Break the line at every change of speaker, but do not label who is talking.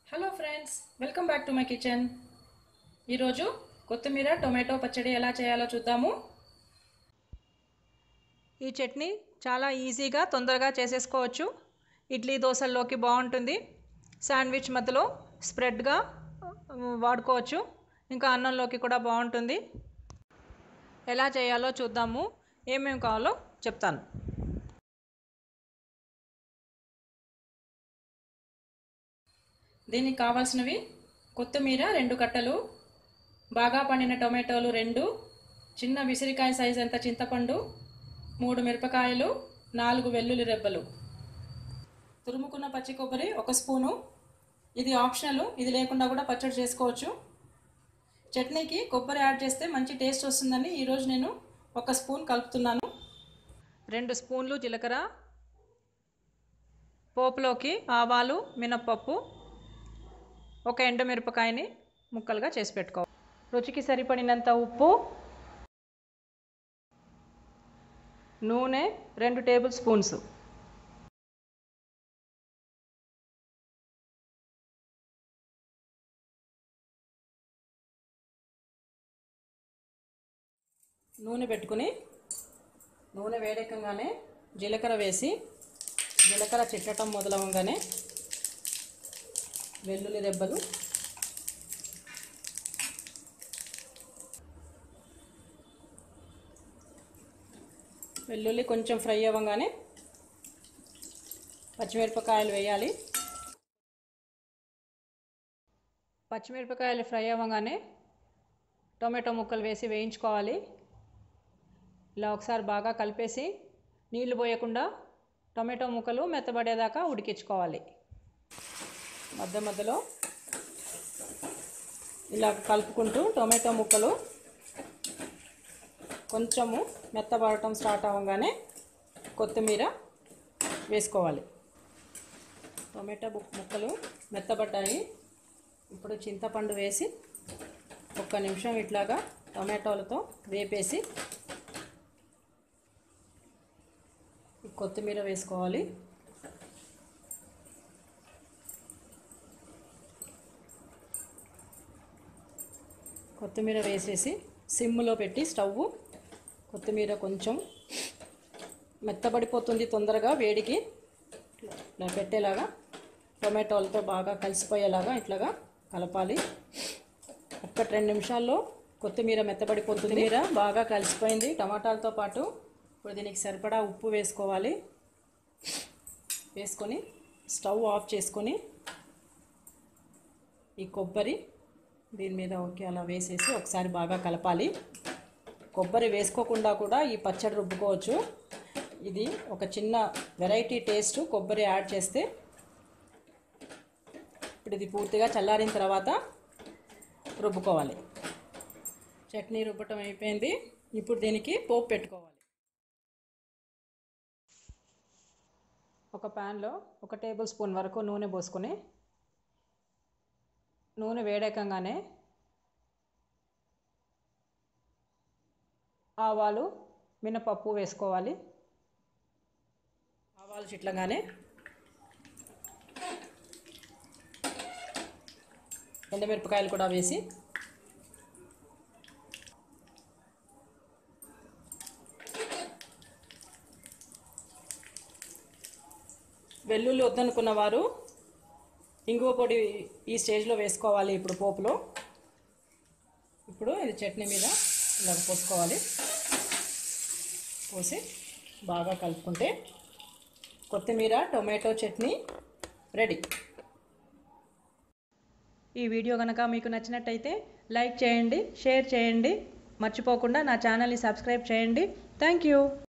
hello friends welcome back to my kitchen ఈరోజు కొత్తిమీర tomato పచ్చడి ఎలా చేయాలో చూద్దాము ఈ చట్నీ చాలా ఈజీగా తొందరగా చేసేసుకోవచ్చు ఇడ్లీ దోశల్లోకి బాగుంటుంది శాండ్విచ్ మధ్యలో స్ప్రెడ్గా వాడుకోవచ్చు ఇంకా అన్నంలోకి కూడా బాగుంటుంది ఎలా చేయాలో చూద్దాము ఏమేమి కావాలో చెప్తాను దీనికి కావాల్సినవి కొత్తిమీర రెండు కట్టలు బాగా పండిన టొమాటోలు రెండు చిన్న విసిరికాయ సైజ్ అంత చింతపండు మూడు మిరపకాయలు నాలుగు వెల్లుల్లి రెబ్బలు తురుముకున్న పచ్చి కొబ్బరి ఒక స్పూను ఇది ఆప్షనల్ ఇది లేకుండా కూడా పచ్చడి చేసుకోవచ్చు చట్నీకి కొబ్బరి యాడ్ చేస్తే మంచి టేస్ట్ వస్తుందని ఈరోజు నేను ఒక స్పూన్ కలుపుతున్నాను రెండు స్పూన్లు జీలకర్ర పోపులోకి ఆవాలు మినప్పప్పు ఒక ఎండుమిరపకాయని ముక్కలుగా చేసి పెట్టుకోవాలి రుచికి సరిపడినంత ఉప్పు నూనె రెండు టేబుల్ స్పూన్స్ నూనె పెట్టుకుని నూనె వేడెక్కగానే జీలకర్ర వేసి జీలకర్ర చిట్టటం మొదలవగానే వెల్లుల్లి రెబ్బలు వెల్లుల్లి కొంచెం ఫ్రై అవ్వగానే పచ్చిమిరపకాయలు వేయాలి పచ్చిమిరపకాయలు ఫ్రై అవ్వగానే టొమాటో ముక్కలు వేసి వేయించుకోవాలి ఇలా ఒకసారి బాగా కలిపేసి నీళ్లు పోయకుండా టొమాటో ముక్కలు మెత్తబడేదాకా ఉడికించుకోవాలి మధ్య మధ్యలో ఇలా కలుపుకుంటూ టొమాటో ముక్కలు కొంచెము మెత్తబడటం స్టార్ట్ అవ్వగానే కొత్తిమీర వేసుకోవాలి టొమాటో ముక్కలు మెత్తబడ్డాయి ఇప్పుడు చింతపండు వేసి ఒక్క నిమిషం ఇట్లాగా టొమాటోలతో వేపేసి కొత్తిమీర వేసుకోవాలి కొత్తిమీర వేసేసి సిమ్లో పెట్టి స్టవ్ కొత్తిమీర కొంచెం మెత్తబడిపోతుంది తొందరగా వేడికి ఇలా పెట్టేలాగా టొమాటోలతో బాగా కలిసిపోయేలాగా ఇట్లాగా కలపాలి ఒక్క రెండు నిమిషాల్లో కొత్తిమీర మెత్తబడిపోతుంది మీర బాగా కలిసిపోయింది టమాటాలతో పాటు ఇప్పుడు దీనికి సరిపడా ఉప్పు వేసుకోవాలి వేసుకొని స్టవ్ ఆఫ్ చేసుకొని ఈ కొబ్బరి దీని మీద ఓకే అలా వేసేసి ఒకసారి బాగా కలపాలి కొబ్బరి వేసుకోకుండా కూడా ఈ పచ్చడి రుబ్బుకోవచ్చు ఇది ఒక చిన్న వెరైటీ టేస్ట్ కొబ్బరి యాడ్ చేస్తే ఇప్పుడు ఇది పూర్తిగా చల్లారిన తర్వాత రుబ్బుకోవాలి చట్నీ రుబ్బటం అయిపోయింది ఇప్పుడు దీనికి పోపు పెట్టుకోవాలి ఒక ప్యాన్లో ఒక టేబుల్ స్పూన్ వరకు నూనె పోసుకొని నూనె వేడెక్కగానే ఆవాలు మినపప్పు వేసుకోవాలి ఆవాలు చిట్లగానే ఎండమిరపకాయలు కూడా వేసి వెల్లుల్లి వద్దనుకున్న వారు ఇంగువ పొడి ఈ స్టేజ్లో వేసుకోవాలి ఇప్పుడు పోపులో ఇప్పుడు ఇది చట్నీ మీద ఇలా పోసుకోవాలి పోసి బాగా కలుపుకుంటే కొత్తిమీర టొమాటో చట్నీ రెడీ ఈ వీడియో కనుక మీకు నచ్చినట్టయితే లైక్ చేయండి షేర్ చేయండి మర్చిపోకుండా నా ఛానల్ని సబ్స్క్రైబ్ చేయండి థ్యాంక్ యూ